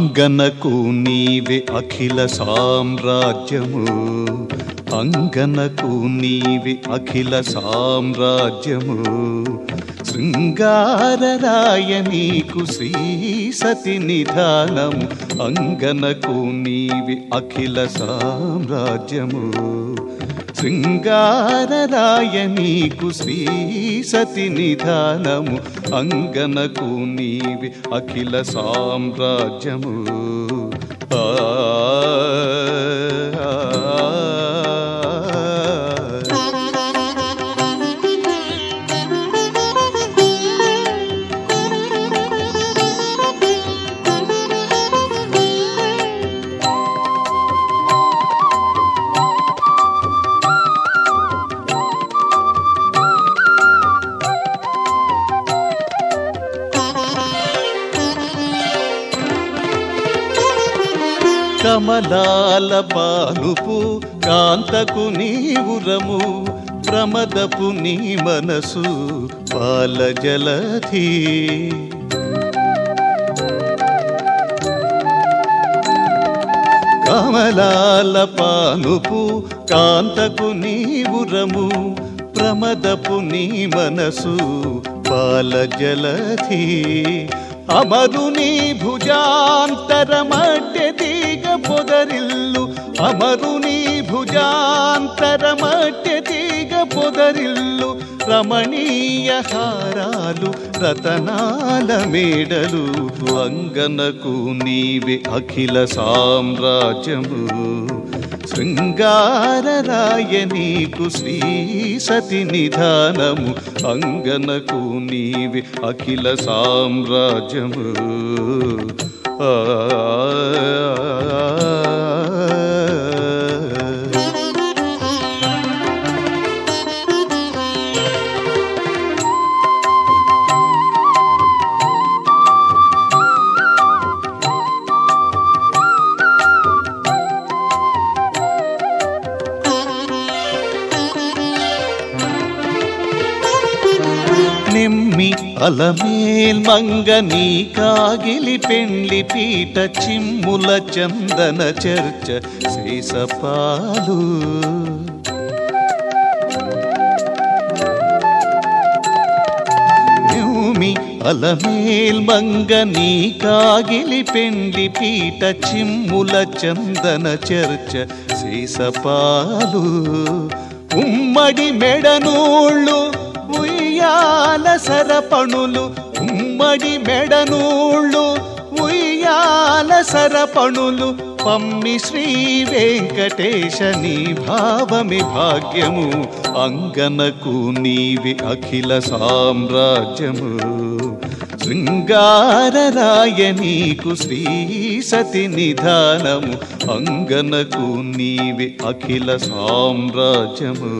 అంగనకు నీవే అఖిల సామ్రాజ్యము అంగనకు నీవే అఖిల సామ్రాజ్యము శృంగారరాయ నీకు శ్రీ సతి నిధానము అంగనకు నీవే అఖిల సామ్రాజ్యము శృంగారరాయ నీకు శ్రీ సతి నిధానము అంగనకు నీవి అఖిల సామ్రాజ్యము ఆ, ఆ, ఆ. కమలాల పానుపు కాంతకు నీవురము ప్రమదపు నీ మనసు పాల జలధి కమలాల పానుపు కాంతకు నీవురము ప్రమదపు నీ మనసు పాల జలధి అమరుని భుజాంతర మధ్య తీగ పొదరిల్లు అమరుని భుజాంతర మధ్య తీగ పొదరిల్లు రమణీయ హారాలు రతనాల మేడలు అంగనకు నీవే అఖిల సామ్రాజ్యము శృంగారరాయ నీకు శ్రీ సతి నిధానము అంగనకు నీవి అఖిల సామ్రాజ్యము ఆ, నిమ్మి అలమేల్ మంగ నీ కాగిలి పెండ్లి పీట చిమ్ముల చందన చర్చ శేషపాలు నిమ్మి అలమేల్ మంగ నీ కాగిలి పెండ్లి పీట చిమ్ముల చందన చర్చ శేషపాలు ఉమ్మడి మెడనూళ్ళు ఉయ్యాల సరపణులు ఉమ్మడి మెడనూళ్ళు ఉయ్యాల సరపణులు పమ్మి శ్రీ వెంకటేశ నీ భావమి భాగ్యము అంగనకు నీవి అఖిల సామ్రాజ్యము శృంగారరాయ నీకు శ్రీ సతి నిధానము అంగనకు నీవి అఖిల సామ్రాజ్యము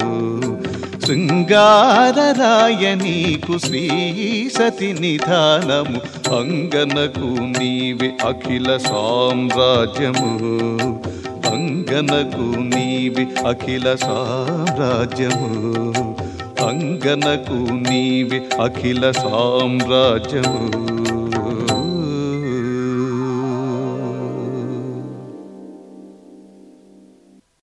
శృంగారరాయ నీకు శ్రీ సతి నిధానము అంగనకు నీవి అఖిల సామ్రాజ్యము అంగనకు నీవి అఖిల సామ్రాజ్యము అంగనకు నీవి అఖిల సామ్రాజ్యము